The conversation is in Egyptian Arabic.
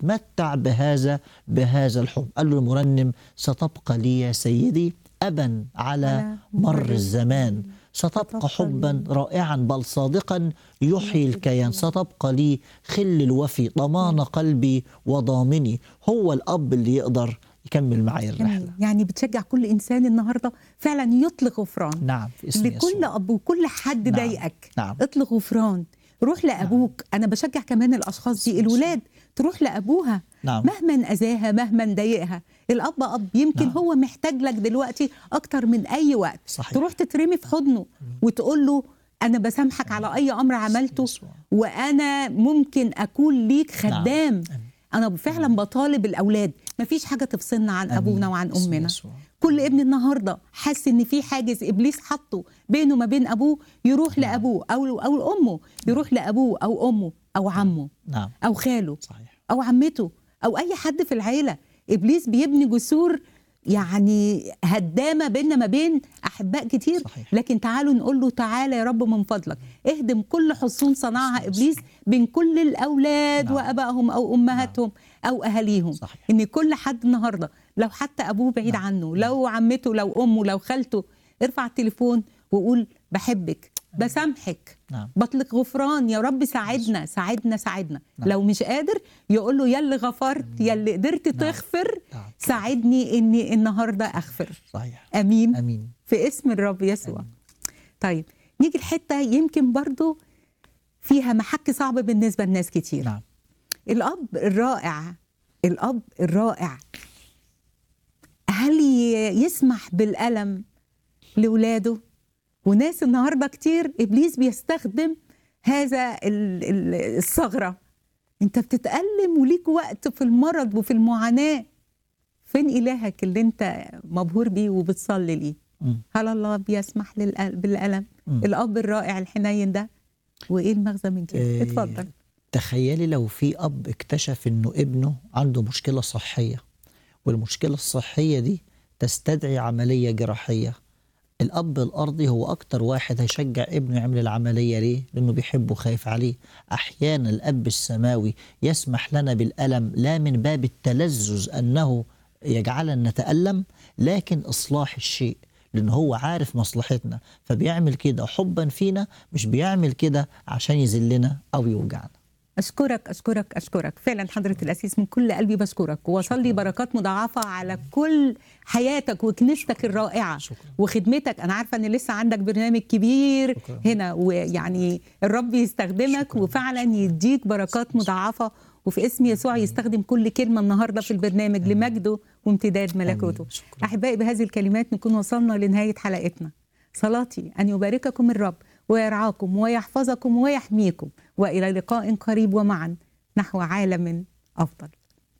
اتمتع بهذا بهذا الحب قال له المرنم ستبقى لي يا سيدي أبا على على مر مر الزمان ستبقى ستبقى حبا لي. رائعا بل صادقا يحيي الكيان ستبقى لي خل الوفي ضمان قلبي وضامني هو الأب اللي يقدر يكمل معي الرحلة جميل. يعني بتشجع كل انسان النهارده فعلا يطلق غفران نعم في اسم لكل يسوع اب وكل حد نعم. ضايقك نعم. اطلق غفران روح لابوك انا بشجع كمان الاشخاص دي الولاد تروح لابوها نعم. مهما اذاها مهما ضايقها الاب اب يمكن نعم. هو محتاج لك دلوقتي اكتر من اي وقت صحيح. تروح تترمي في حضنه وتقول له انا بسامحك على اي امر عملته يسوع. وانا ممكن اكون ليك خدام آمين. انا فعلا بطالب الاولاد مفيش حاجه تفصلنا عن آمين. ابونا وعن باسم امنا يسوع. كل ابن النهارده حاسس ان في حاجز ابليس حطه بينه وما بين ابوه يروح لابوه او او امه يروح لابوه او امه او عمه نعم او خاله صحيح او عمته او اي حد في العيله ابليس بيبني جسور يعني هدامه بيننا ما بين احباء كتير صحيح. لكن تعالوا نقول له تعالى يا رب من فضلك اهدم كل حصون صنعها ابليس بين كل الاولاد نعم. وابائهم او امهاتهم او اهاليهم صحيح. ان كل حد النهارده لو حتى ابوه بعيد نعم. عنه لو عمته لو امه لو خالته ارفع التليفون وقول بحبك بسامحك نعم. بطلق غفران يا رب ساعدنا ساعدنا ساعدنا نعم. لو مش قادر يقول له يلي غفرت يلي قدرت تغفر نعم. ساعدني اني النهارده اغفر صحيح امين امين في اسم الرب يسوع طيب نيجي الحته يمكن برضو فيها محك صعب بالنسبه لناس كتير نعم الاب الرائع الاب الرائع هل ي- يسمح بالالم لاولاده وناس النهارده كتير ابليس بيستخدم هذا ال- ال- الثغره انت بتتالم وليك وقت في المرض وفي المعاناه فين الهك اللي انت مبهور بيه وبتصلي ليه مم. هل الله بيسمح للأل- بالالم مم. الاب الرائع الحنين ده وايه المغزى من كده إيه، اتفضل تخيلي لو في اب اكتشف انه ابنه عنده مشكله صحيه والمشكله الصحيه دي تستدعي عمليه جراحيه الاب الارضي هو اكتر واحد هيشجع ابنه يعمل العمليه ليه لانه بيحبه خايف عليه احيانا الاب السماوي يسمح لنا بالالم لا من باب التلذذ انه يجعلنا نتالم لكن اصلاح الشيء لان هو عارف مصلحتنا فبيعمل كده حبا فينا مش بيعمل كده عشان يذلنا او يوجعنا أشكرك أشكرك أشكرك فعلا حضرة الأسيس من كل قلبي بشكرك وأصلي بركات مضاعفة على كل حياتك وكنيستك الرائعة شكرا. وخدمتك أنا عارفة أن لسه عندك برنامج كبير شكرا. هنا ويعني الرب يستخدمك شكرا. وفعلا يديك بركات مضاعفة وفي اسم يسوع يستخدم كل كلمة النهاردة في البرنامج لمجده وامتداد ملكوته شكرا. أحبائي بهذه الكلمات نكون وصلنا لنهاية حلقتنا صلاتي أن يبارككم الرب ويرعاكم ويحفظكم ويحميكم وإلى لقاء قريب ومعا نحو عالم أفضل